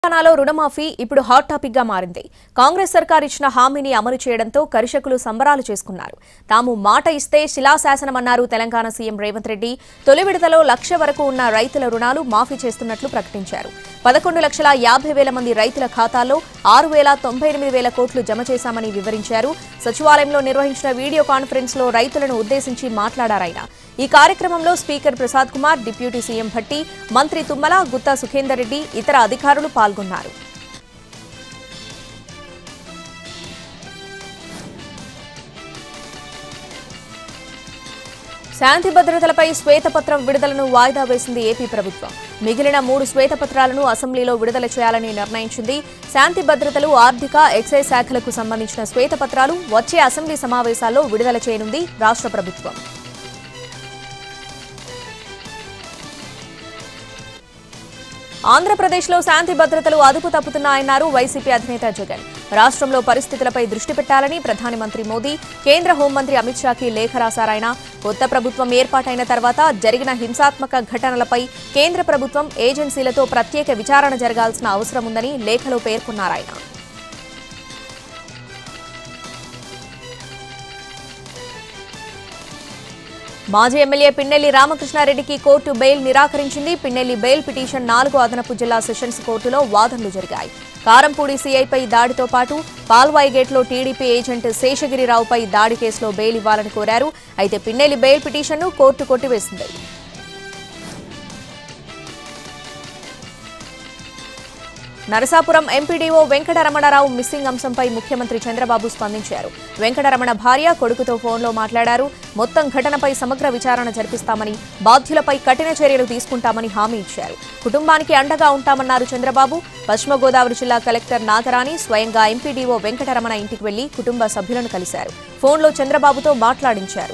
తెలంగాణలో రుణమాఫీ ఇప్పుడు హాట్ టాపిక్ గా మారింది కాంగ్రెస్ సర్కార్ ఇచ్చిన హామీని అమలు చేయడంతో కర్షకులు సంబరాలు చేసుకున్నారు తాము మాట ఇస్తే శిలాశాసనమన్నారు తెలంగాణ సీఎం రేవంత్ రెడ్డి తొలి విడతలో లక్ష వరకు ఉన్న రైతుల రుణాలు మాఫీ చేస్తున్నట్లు ప్రకటించారు పదకొండు లక్షల యాభై వేల మంది రైతుల ఖాతాల్లో ఆరు వేల తొంభై ఎనిమిది వేల కోట్లు జమ చేశామని వివరించారు సచివాలయంలో నిర్వహించిన వీడియో కాన్ఫరెన్స్ లో రైతులను ఉద్దేశించి మాట్లాడారాయన ఈ కార్యక్రమంలో speaker Prasad Kumar deputy CM Bhatti మంత్రి తుమ్మల గుత్తా సుఖేందర్ రెడ్డి ఇతర అధికారులు పాల్గొన్నారు శాంతి భద్రతలపై శ్వేతపత్రం విడుదలను వాయిదా వేసింది ఏపీ ప్రభుత్వం మిగిలిన మూడు శ్వేతపత్రాలను అసెంబ్లీలో విడుదల చేయాలని నిర్ణయించింది శాంతి భద్రతలు ఆర్థిక ఎక్సైజ్ శాఖలకు సంబంధించిన శ్వేతపత్రాలు వచ్చే అసెంబ్లీ సమావేశాల్లో విడుదల చేయనుంది రాష్ట్ర ప్రభుత్వం ఆంధ్రప్రదేశ్లో శాంతి భద్రతలు అదుపు తప్పుతున్నాయన్నారు వైసీపీ అధినేత జగన్ రాష్ట్రంలో పరిస్థితులపై దృష్టి పెట్టాలని ప్రధాని మంత్రి మోదీ కేంద్ర హోంమంత్రి అమిత్ షాకి లేఖ రాశారాయన కొత్త ప్రభుత్వం ఏర్పాటైన తర్వాత జరిగిన హింసాత్మక ఘటనలపై కేంద్ర ప్రభుత్వం ఏజెన్సీలతో ప్రత్యేక విచారణ జరగాల్సిన అవసరం ఉందని లేఖలో పేర్కొన్నారాయన మాజీ ఎమ్మెల్యే పిన్నెల్లి రామకృష్ణారెడ్డికి కోర్టు బెయిల్ నిరాకరించింది పిన్నెల్లి బెయిల్ పిటిషన్ నాలుగు అదనపు జిల్లా సెషన్స్ కోర్టులో వాదనలు జరిగాయి కారంపూడి సీఐపై దాడితో పాటు పాల్వాయి గేట్లో టీడీపీ ఏజెంట్ శేషగిరిరావుపై దాడి కేసులో బెయిల్ ఇవ్వాలని కోరారు అయితే పిన్నెల్లి బెయిల్ పిటిషన్ను కోర్టు కొట్టివేసింది నరసాపురం ఎంపీడీఓ వెంకటరమణరావు మిస్సింగ్ అంశంపై ముఖ్యమంత్రి చంద్రబాబు స్పందించారు వెంకటరమణ భార్య కొడుకుతో ఫోన్లో మాట్లాడారు మొత్తం ఘటనపై సమగ్ర విచారణ జరిపిస్తామని బాధ్యులపై కఠిన చర్యలు తీసుకుంటామని హామీ ఇచ్చారు కుటుంబానికి అండగా ఉంటామన్నారు చంద్రబాబు పశ్చిమ గోదావరి జిల్లా కలెక్టర్ నాగరాణి స్వయంగా ఎంపీడీఓ వెంకటరమణ ఇంటికి వెళ్లి కుటుంబ సభ్యులను కలిశారు ఫోన్లో చంద్రబాబుతో మాట్లాడించారు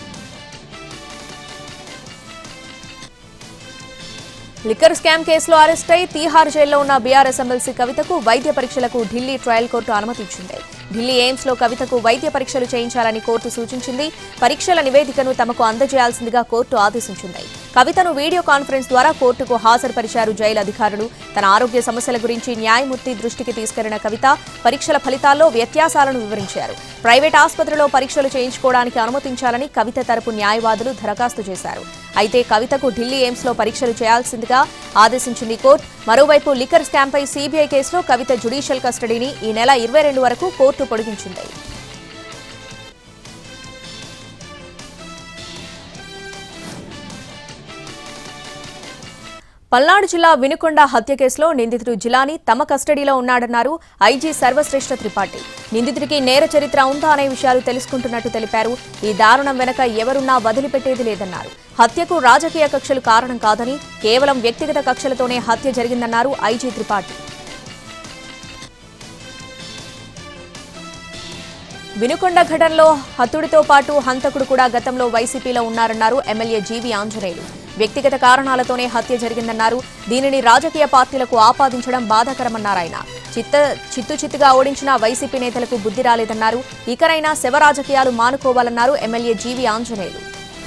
లిక్కర్ స్కామ్ కేసులో అరెస్ట్ అయి తీహార్ జైల్లో ఉన్న బీఆర్ఎస్ ఎమ్మెల్సీ కవితకు వైద్య పరీక్షలకు ఢిల్లీ ట్రయల్ కోర్టు అనుమతించింది ఢిల్లీ ఎయిమ్స్ లో కవితకు వైద్య పరీక్షలు చేయించాలని కోర్టు సూచించింది పరీక్షల నివేదికను తమకు అందజేయాల్సిందిగా కోర్టు ఆదేశించింది కవితను వీడియో కాన్ఫరెన్స్ ద్వారా కోర్టుకు హాజరుపరిచారు జైలు అధికారులు తన ఆరోగ్య సమస్యల గురించి న్యాయమూర్తి దృష్టికి తీసుకెళ్లిన కవిత పరీక్షల ఫలితాల్లో వ్యత్యాసాలను వివరించారు ప్రైవేట్ ఆసుపత్రిలో పరీక్షలు చేయించుకోవడానికి అనుమతించాలని కవిత తరపు న్యాయవాదులు దరఖాస్తు చేశారు అయితే కవితకు ఢిల్లీ ఎయిమ్స్ లో పరీక్షలు చేయాల్సిందిగా ఆదేశించింది కోర్టు మరోవైపు లిక్కర్ స్కామ్పై సీబీఐ కేసులో కవిత జ్యుడిషియల్ కస్టడీని ఈ నెల ఇరవై రెండు వరకు కోర్టు పొడిగించింది పల్నాడు జిల్లా వినుకొండ హత్య కేసులో నిందితుడు జిలాని తమ కస్టడీలో ఉన్నాడన్నారు ఐజీ సర్వశ్రేష్ఠ త్రిపాఠి నిందితుడికి నేర చరిత్ర ఉందా అనే విషయాలు తెలుసుకుంటున్నట్టు తెలిపారు ఈ దారుణం వెనక ఎవరున్నా వదిలిపెట్టేది లేదన్నారు హత్యకు రాజకీయ కక్షలు కారణం కాదని కేవలం వ్యక్తిగత కక్షలతోనే హత్య జరిగిందన్నారు ఐజీ త్రిపాఠి వినుకొండ ఘటనలో హతుడితో పాటు హంతకుడు కూడా గతంలో వైసీపీలో ఉన్నారన్నారు ఎమ్మెల్యే జీవి ఆంజనేయులు వ్యక్తిగత కారణాలతోనే హత్య జరిగిందన్నారు దీనిని రాజకీయ పార్టీలకు ఆపాదించడం బాధాకరమన్నారాయన చిత్త చిత్తు చిత్తుగా ఓడించిన వైసీపీ నేతలకు బుద్ధి రాలేదన్నారు ఇకనైనా శవ రాజకీయాలు మానుకోవాలన్నారు MLA GV Anjaneyulu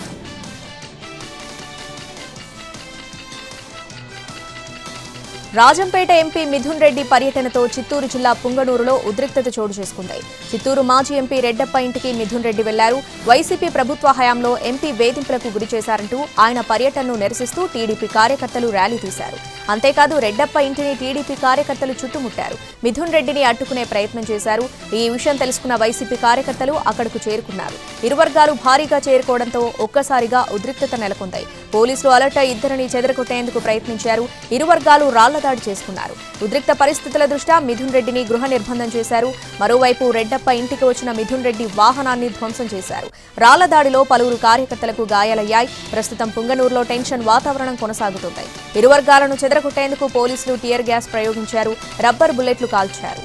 Rajampet MP Mithun Reddy పర్యటనతో చిత్తూరు జిల్లా పుంగనూరులో ఉద్రిక్తత చోటు చేసుకుంది చిత్తూరు మాజీ ఎంపీ రెడ్డప్ప ఇంటికి మిథున్ రెడ్డి వెళ్లారు వైసీపీ ప్రభుత్వ హయాంలో ఎంపీ వేధింపులకు గురి చేశారంటూ ఆయన పర్యటనను నిరసిస్తూ టీడీపీ కార్యకర్తలు ర్యాలీ తీశారు అంతేకాదు రెడ్డప్ప ఇంటిని టీడీపీ కార్యకర్తలు చుట్టుముట్టారు మిథున్ రెడ్డిని అడ్డుకునే ప్రయత్నం చేశారు ఈ విషయం తెలుసుకున్న వైసీపీ కార్యకర్తలు అక్కడకు చేరుకున్నారు ఇరు వర్గాలు భారీగా చేరుకోవడంతో ఒక్కసారిగా ఉద్రిక్తత నెలకొంది పోలీసులు అలర్ట్ అయి ఇద్దరిని చెదరగొట్టేందుకు ప్రయత్నించారు ఇరు వర్గాలు రాళ్ల దాడి చేసుకున్నారు ఉద్రిక్త పరిస్థితుల దృష్ట్యా మిథున్ రెడ్డిని గృహ నిర్బంధం చేశారు మరోవైపు రెడ్డప్ప ఇంటికి వచ్చిన మిథున్ రెడ్డి వాహనాన్ని ధ్వంసం చేశారు రాళ్ల దాడిలో పలువురు కార్యకర్తలకు గాయాలయ్యాయి ప్రస్తుతం పుంగనూరులో టెన్షన్ వాతావరణం కొనసాగుతుంది ఇరు వర్గాలను చెదరగొట్టేందుకు పోలీసులు టియర్ గ్యాస్ ప్రయోగించారు రబ్బర్ బుల్లెట్లు కాల్చారు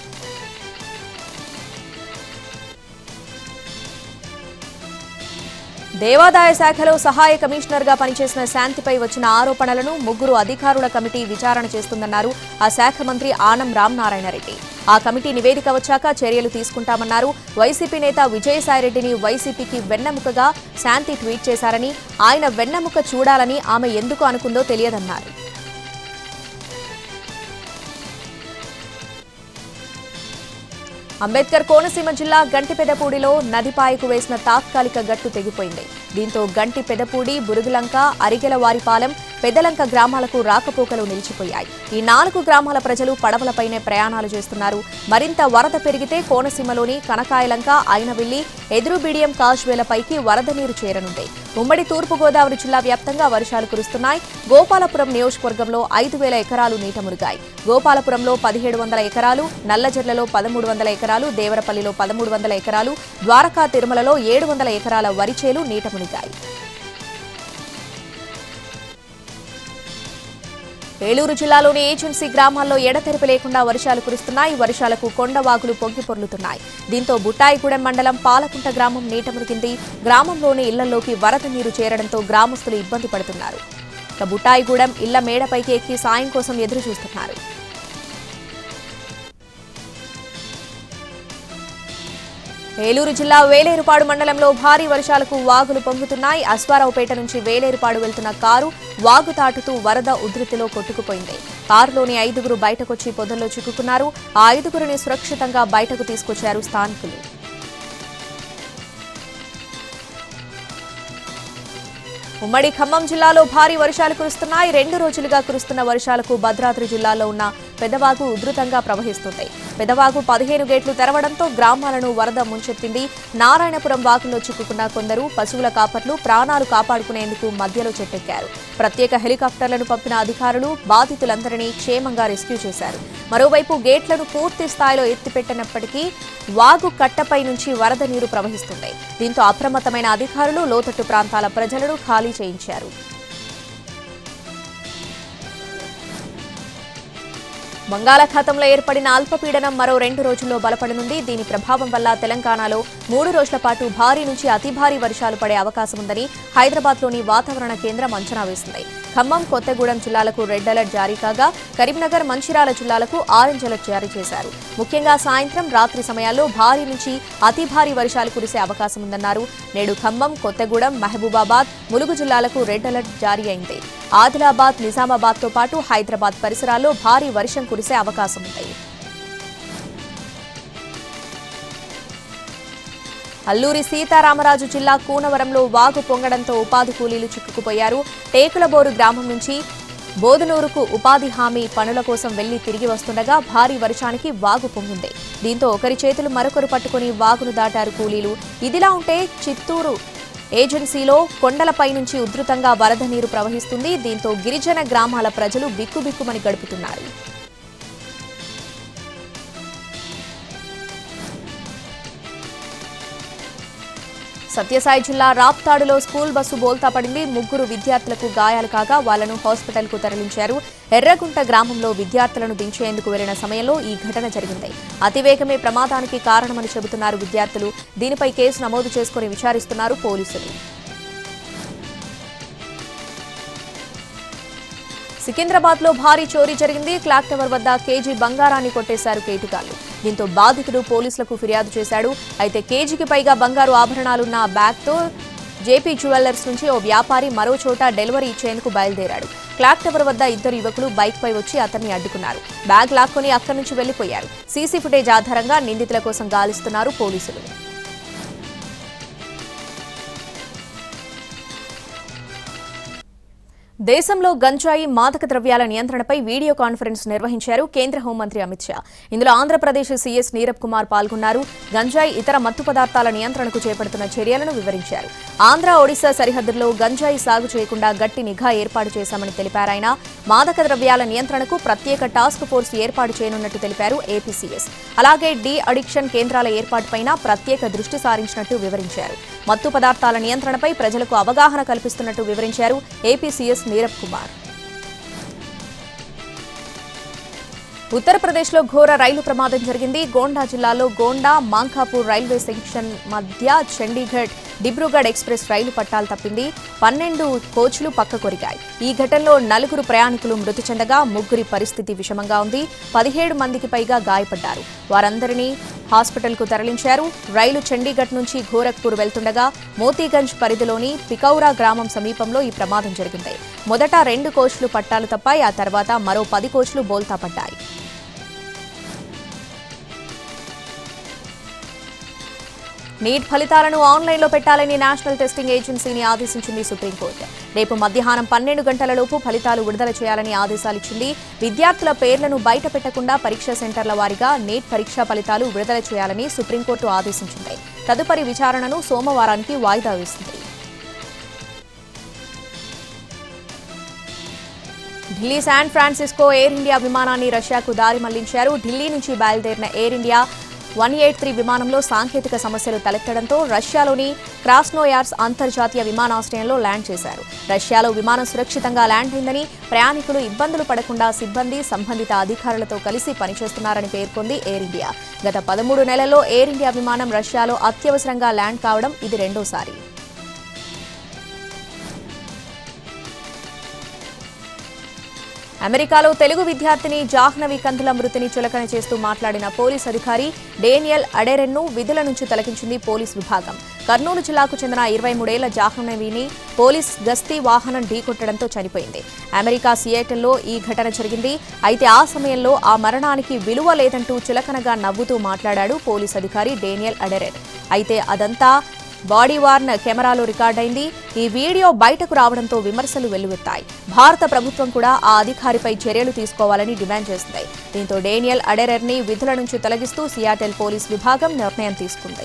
దేవాదాయ శాఖలో సహాయ కమిషనర్గా పనిచేసిన శాంతిపై వచ్చిన ఆరోపణలను ముగ్గురు అధికారుల కమిటీ విచారణ చేస్తుందన్నారు ఆ శాఖ మంత్రి ఆనం రామనారాయణ రెడ్డి ఆ కమిటీ నివేదిక వచ్చాక చర్యలు తీసుకుంటామన్నారు వైసీపీ నేత విజయసాయిరెడ్డిని వైసీపీకి వెన్నెముకగా శాంతి ట్వీట్ చేశారని ఆయన వెన్నెముక చూడాలని ఆమె ఎందుకు అనుకుందో తెలియదన్నారు అంబేద్కర్ కోనసీమ జిల్లా గంటి పెదపూడిలో నదిపాయకు వేసిన తాత్కాలిక గట్టు తెగిపోయింది దీంతో గంటి పెదపూడి బురుగులంక అరిగెలవారిపాలెం పెదలంక గ్రామాలకు రాకపోకలు నిలిచిపోయాయి ఈ నాలుగు గ్రామాల ప్రజలు పడవలపైనే ప్రయాణాలు చేస్తున్నారు మరింత వరద పెరిగితే కోనసీమలోని కనకాయలంక అయినవిల్లి ఎదురు బిడియం కాజ్వేలపైకి వరద నీరు చేరనుంది ఉమ్మడి తూర్పుగోదావరి జిల్లా వ్యాప్తంగా వర్షాలు కురుస్తున్నాయి గోపాలపురం నియోజకవర్గంలో ఐదు వేల ఎకరాలు నీట మునిగాయి గోపాలపురంలో పదిహేడు వందల ఎకరాలు నల్లజర్లలో పదమూడు వందల ఎకరాలు దేవరపల్లిలో పదమూడు వందల ఎకరాలు ద్వారకా తిరుమలలో ఏడు వందల ఎకరాల వరిచేలు నీట మునిగాయి ఏలూరు జిల్లాలోని ఏజెన్సీ గ్రామాల్లో ఎడతెరిపి లేకుండా వర్షాలు కురుస్తున్నాయి వర్షాలకు కొండవాగులు పొంగి పొర్లుతున్నాయి దీంతో బుట్టాయిగూడెం మండలం పాలకుంట గ్రామం నీట మునిగింది గ్రామంలోని ఇళ్లలోకి వరద నీరు చేరడంతో గ్రామస్తులు ఇబ్బంది పడుతున్నారు ఇక బుట్టాయిగూడెం ఇళ్ల మేడపైకి ఎక్కి సాయం కోసం ఎదురు చూస్తున్నారు ఏలూరు జిల్లా వేలేరుపాడు మండలంలో భారీ వర్షాలకు వాగులు పొంగుతున్నాయి అశ్వారావుపేట నుంచి వేలేరుపాడు వెళ్తున్న కారు వాగు తాటుతూ వరద ఉధృతిలో కొట్టుకుపోయింది కారులోని ఐదుగురు బయటకొచ్చి పొదల్లో చిక్కుకున్నారు ఆ ఐదుగురిని సురక్షితంగా బయటకు తీసుకొచ్చారు స్థానికులు ఉమ్మడి ఖమ్మం జిల్లాలో భారీ వర్షాలు కురుస్తున్నాయి రెండు రోజులుగా కురుస్తున్న వర్షాలకు భద్రాద్రి జిల్లాలో ఉన్న పెదవాగు ఉధృతంగా ప్రవహిస్తుంది పెదవాగు పదిహేను గేట్లు తెరవడంతో గ్రామాలను వరద ముంచెత్తింది నారాయణపురం వాగులో చిక్కుకున్న కొందరు పశువుల కాపర్లు ప్రాణాలు కాపాడుకునేందుకు మధ్యలో చెట్టెక్కారు ప్రత్యేక హెలికాప్టర్లను పంపిన అధికారులు బాధితులందరినీ క్షేమంగా రెస్క్యూ చేశారు మరోవైపు గేట్లను పూర్తి స్థాయిలో ఎత్తిపెట్టినప్పటికీ వాగు కట్టపై నుంచి వరద నీరు ప్రవహిస్తుంది దీంతో అప్రమత్తమైన అధికారులు లోతట్టు ప్రాంతాల ప్రజలను ఖాళీ చేయించారు బంగాళాఖాతంలో ఏర్పడిన అల్పపీడనం మరో రెండు రోజుల్లో బలపడనుంది దీని ప్రభావం వల్ల తెలంగాణలో మూడు రోజుల పాటు భారీ నుంచి అతి భారీ వర్షాలు పడే అవకాశం ఉందని హైదరాబాద్లోని వాతావరణ కేంద్రం అంచనా వేసింది ఖమ్మం కొత్తగూడెం జిల్లాలకు రెడ్ అలర్ట్ జారీ కాగా కరీంనగర్ మంచిర్యాల జిల్లాలకు ఆరెంజ్ అలర్ట్ జారీ చేశారు ముఖ్యంగా సాయంత్రం రాత్రి సమయాల్లో భారీ నుంచి అతి భారీ వర్షాలు కురిసే అవకాశం ఉందన్నారు నేడు ఖమ్మం కొత్తగూడెం మహబూబాబాద్ ములుగు జిల్లాలకు రెడ్ అలర్ట్ జారీ అయింది ఆదిలాబాద్ నిజామాబాద్తో పాటు హైదరాబాద్ పరిసరాల్లో భారీ వర్షం కురిసే అవకాశం ఉంది అల్లూరి సీతారామరాజు జిల్లా కూనవరంలో వాగు పొంగడంతో ఉపాధి కూలీలు చిక్కుకుపోయారు టేకులబోరు గ్రామం నుంచి బోధనూరుకు ఉపాధి హామీ పనుల కోసం వెళ్లి తిరిగి వస్తుండగా భారీ వర్షానికి వాగు పొంగింది దీంతో ఒకరి చేతులు మరొకరు పట్టుకుని వాగును దాటారు కూలీలు ఇదిలా ఉంటే చిత్తూరు ఏజెన్సీలో కొండలపై నుంచి ఉధృతంగా వరద నీరు ప్రవహిస్తుంది దీంతో గిరిజన గ్రామాల ప్రజలు బిక్కుబిక్కుమని గడుపుతున్నారు సత్యసాయి జిల్లా రాప్తాడులో స్కూల్ బస్సు బోల్తా పడింది ముగ్గురు విద్యార్థులకు గాయాలు కాగా వాళ్లను హాస్పిటల్కు తరలించారు ఎర్రగుంట గ్రామంలో విద్యార్థులను దించేందుకు వెళ్లిన సమయంలో ఈ ఘటన జరిగింది అతివేగమే ప్రమాదానికి కారణమని చెబుతున్నారు విద్యార్థులు దీనిపై కేసు నమోదు చేసుకుని విచారిస్తున్నారు పోలీసులు సికింద్రాబాద్ లో భారీ చోరీ జరిగింది క్లాక్ టవర్ వద్ద కేజీ బంగారాన్ని కొట్టేశారు కేటుగాళ్లు దీంతో బాధితుడు పోలీసులకు ఫిర్యాదు చేశాడు అయితే కేజీకి పైగా బంగారు ఆభరణాలున్న బ్యాగ్తో జేపీ జ్యువెల్లర్స్ నుంచి ఓ వ్యాపారి మరో చోట డెలివరీ ఇచ్చేందుకు బయలుదేరాడు క్లాక్ టవర్ వద్ద ఇద్దరు యువకులు బైక్ పై వచ్చి అతన్ని అడ్డుకున్నారు బ్యాగ్ లాక్కొని అక్కడి నుంచి వెళ్లిపోయారు సీసీ ఫుటేజ్ ఆధారంగా నిందితుల కోసం గాలిస్తున్నారు పోలీసులు దేశంలో గంజాయి మాదక ద్రవ్యాల నియంత్రణపై వీడియో కాన్ఫరెన్స్ నిర్వహించారు కేంద్ర హోంమంత్రి అమిత్ షా ఇందులో ఆంధ్రప్రదేశ్ సీఎస్ నీరబ్ కుమార్ పాల్గొన్నారు గంజాయి ఇతర మత్తు పదార్థాల నియంత్రణకు చేపడుతున్న చర్యలను వివరించారు ఆంధ్ర ఒడిశా సరిహద్దుల్లో గంజాయి సాగు చేయకుండా గట్టి నిఘా ఏర్పాటు చేశామని తెలిపారు ఆయన మాదక ద్రవ్యాల నియంత్రణకు ప్రత్యేక టాస్క్ ఫోర్స్ ఏర్పాటు చేయనున్నట్టు తెలిపారు ఏపీ సీఎస్ అలాగే డి అడిక్షన్ కేంద్రాల ఏర్పాటుపైన ప్రత్యేక దృష్టి సారించినట్టు వివరించారు మత్తు పదార్థాల నియంత్రణపై ప్రజలకు అవగాహన కల్పిస్తున్నట్టు వివరించారు ఏపీ సీఎస్ నీరబ్ కుమార్ ఉత్తరప్రదేశ్లో ఘోర రైలు ప్రమాదం జరిగింది గోండా జిల్లాలో గోండా మాంకాపూర్ రైల్వే సెక్షన్ మధ్య చండీగఢ్ డిబ్రూగఢ్ ఎక్స్ప్రెస్ రైలు పట్టాలు తప్పింది పన్నెండు కోచ్లు పక్క కొరిగాయి ఈ ఘటనలో నలుగురు ప్రయాణికులు మృతి చెందగా ముగ్గురి పరిస్థితి విషమంగా ఉంది పదిహేడు మందికి పైగా గాయపడ్డారు వారందరినీ హాస్పిటల్కు తరలించారు రైలు చండీగఢ్ నుంచి గోరఖ్పూర్ వెళ్తుండగా మోతీగంజ్ పరిధిలోని పికౌరా గ్రామం సమీపంలో ఈ ప్రమాదం జరిగింది మొదట రెండు కోచ్లు పట్టాలు తప్పాయి ఆ తర్వాత మరో పది కోచ్లు బోల్తా పడ్డాయి నీట్ ఫలితాలను ఆన్లైన్లో పెట్టాలని నేషనల్ టెస్టింగ్ ఏజెన్సీని ఆదేశించింది సుప్రీంకోర్టు రేపు మధ్యాహ్నం పన్నెండు గంటలలోపు ఫలితాలు విడుదల చేయాలని ఆదేశాలిచ్చింది విద్యార్థుల పేర్లను బయట పెట్టకుండా పరీక్షా సెంటర్ల వారీగా నీట్ పరీక్షా ఫలితాలు విడుదల చేయాలని సుప్రీంకోర్టు ఆదేశించింది తదుపరి విచారణను సోమవారానికి వాయిదా వేసింది Delhi San Francisco Air India విమానాన్ని రష్యాకు దారి మళ్లించారు ఢిల్లీ నుంచి బయలుదేరిన Air India one eight three విమానంలో సాంకేతిక సమస్యలు తలెత్తడంతో రష్యాలోని క్రాస్నోయార్స్ అంతర్జాతీయ విమానాశ్రయంలో ల్యాండ్ చేశారు రష్యాలో విమానం సురక్షితంగా ల్యాండ్ అయిందని ప్రయాణికులు ఇబ్బందులు పడకుండా సిబ్బంది సంబంధిత అధికారులతో కలిసి పనిచేస్తున్నారని పేర్కొంది ఎయిర్ ఇండియా గత పదమూడు నెలల్లో ఎయిర్ ఇండియా విమానం రష్యాలో అత్యవసరంగా ల్యాండ్ కావడం ఇది రెండోసారి అమెరికాలో తెలుగు విద్యార్థిని జాహ్నవి కందుల మృతిని చులకన చేస్తూ మాట్లాడిన పోలీస్ అధికారి డేనియల్ అడెరెన్ను విధుల నుంచి తొలగించింది పోలీస్ విభాగం కర్నూలు జిల్లాకు చెందిన ఇరవై మూడేళ్ల జాహ్నవిని పోలీస్ గస్తీ వాహనం ఢీకొట్టడంతో చనిపోయింది అమెరికా సియేటల్లో ఈ ఘటన జరిగింది అయితే ఆ సమయంలో ఆ మరణానికి విలువ లేదంటూ చులకనగా నవ్వుతూ మాట్లాడాడు పోలీస్ అధికారి డేనియల్ అడెరెన్ అయితే అదంతా బాడీ వార్న్ కెమెరాలో రికార్డైంది ఈ వీడియో బయటకు రావడంతో విమర్శలు వెల్లువెత్తాయి భారత ప్రభుత్వం కూడా ఆ అధికారిపై చర్యలు తీసుకోవాలని డిమాండ్ చేసింది దీంతో డేనియల్ అడెరర్ని విధుల నుంచి తొలగిస్తూ సియాటెల్ పోలీస్ విభాగం నిర్ణయం తీసుకుంది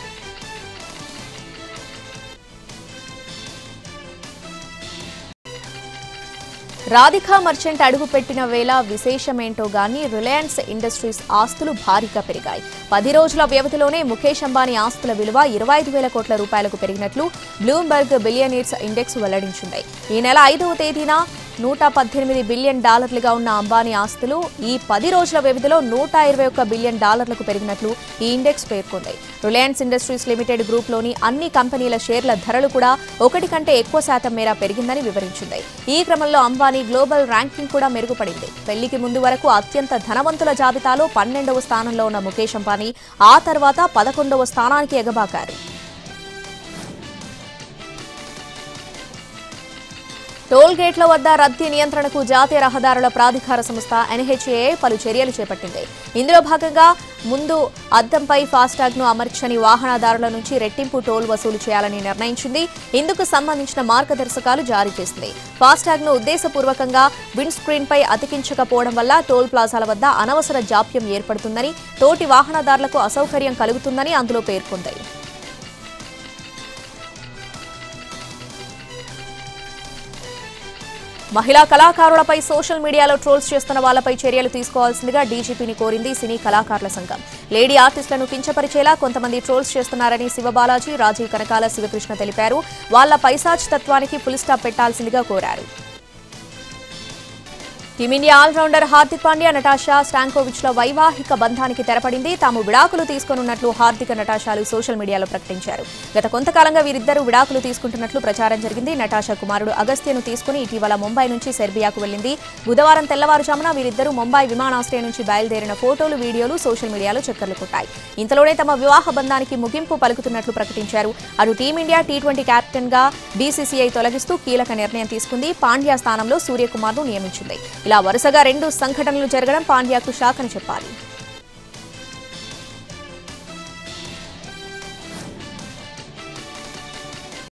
రాధికా మర్చెంట్ అడుగుపెట్టిన వేళ విశేషమేంటో గానీ రిలయన్స్ ఇండస్ట్రీస్ ఆస్తులు భారీగా పెరిగాయి పది రోజుల వ్యవధిలోనే ముఖేష్ అంబానీ ఆస్తుల విలువ ఇరవై ఐదు వేల కోట్ల రూపాయలకు పెరిగినట్లు బ్లూంబర్గ్ బిలియనీర్స్ ఇండెక్స్ వెల్లడించింది ఈ నెల ఐదవ తేదీన నూట పద్దెనిమిది బిలియన్ డాలర్లుగా ఉన్న అంబానీ ఆస్తులు ఈ పది రోజుల వ్యవధిలో నూట ఇరవై ఒక్క బిలియన్ డాలర్లకు పెరిగినట్లు ఈ ఇండెక్స్ పేర్కొంది రిలయన్స్ ఇండస్ట్రీస్ లిమిటెడ్ గ్రూప్లోని అన్ని కంపెనీల షేర్ల ధరలు కూడా ఒకటి కంటే ఎక్కువ శాతం మేర పెరిగిందని వివరించింది ఈ క్రమంలో అంబానీ గ్లోబల్ ర్యాంకింగ్ కూడా మెరుగుపడింది పెళ్లికి ముందు వరకు అత్యంత ధనవంతుల జాబితాలో పన్నెండవ స్థానంలో ఉన్న ముఖేష్ అంబానీ ఆ తర్వాత పదకొండవ స్థానానికి ఎగబాకారు టోల్ గేట్ల వద్ద రద్దీ నియంత్రణకు జాతీయ రహదారుల ప్రాధికార సంస్థ ఎన్హెచ్ఏ పలు చర్యలు చేపట్టింది ఇందులో భాగంగా ముందు అద్దంపై ఫాస్టాగ్ ను అమర్చని వాహనదారుల నుంచి రెట్టింపు టోల్ వసూలు చేయాలని నిర్ణయించింది ఇందుకు సంబంధించిన మార్గదర్శకాలు జారీ చేసింది ఫాస్టాగ్ ను ఉద్దేశపూర్వకంగా విండ్ స్క్రీన్ పై అతికించకపోవడం వల్ల టోల్ ప్లాజాల వద్ద అనవసర జాప్యం ఏర్పడుతుందని తోటి వాహనదారులకు అసౌకర్యం కలుగుతుందని అందులో పేర్కొంది మహిళా కళాకారులపై సోషల్ మీడియాలో ట్రోల్స్ చేస్తున్న వాళ్లపై చర్యలు తీసుకోవాల్సిందిగా డీజీపీని కోరింది సినీ కళాకారుల సంఘం లేడీ ఆర్టిస్టులను కించపరిచేలా కొంతమంది ట్రోల్స్ చేస్తున్నారని శివబాలాజీ రాజీవ్ కనకాల శివకృష్ణ తెలిపారు వాళ్ల పైశాచితత్వానికి ఫుల్ స్టాప్ పెట్టాల్సిందిగా కోరారు Team India allrounder Hardik Pandya Natasha Stankovic ల వైవాహిక బంధానికి తెరపడింది తాము విడాకులు తీసుకోనున్నట్లు హార్దిక నటాషాలు సోషల్ మీడియాలో ప్రకటించారు గత కొంతకాలంగా వీరిద్దరూ విడాకులు తీసుకుంటున్నట్లు ప్రచారం జరిగింది నటాషా కుమారుడు అగస్త్యను తీసుకుని ఇటీవల ముంబై నుంచి సెర్బియాకు వెళ్లింది బుధవారం తెల్లవారుజామున వీరిద్దరూ ముంబై విమానాశ్రయం నుంచి బయలుదేరిన ఫోటోలు వీడియోలు సోషల్ మీడియాలో చక్కర్లు కొట్టాయి ఇంతలోనే తమ వివాహ బంధానికి ముగింపు పలుకుతున్నట్లు ప్రకటించారు అటు టీమిండియా టీ ట్వంటీ కెప్టెన్ గా బీసీసీఐ తొలగిస్తూ కీలక నిర్ణయం తీసుకుంది పాండ్యా స్థానంలో సూర్యకుమార్ ను నియమించింది ఇలా వరుసగా రెండు సంఘటనలు జరగడం పాండ్యాకు షాక్ అని చెప్పాలి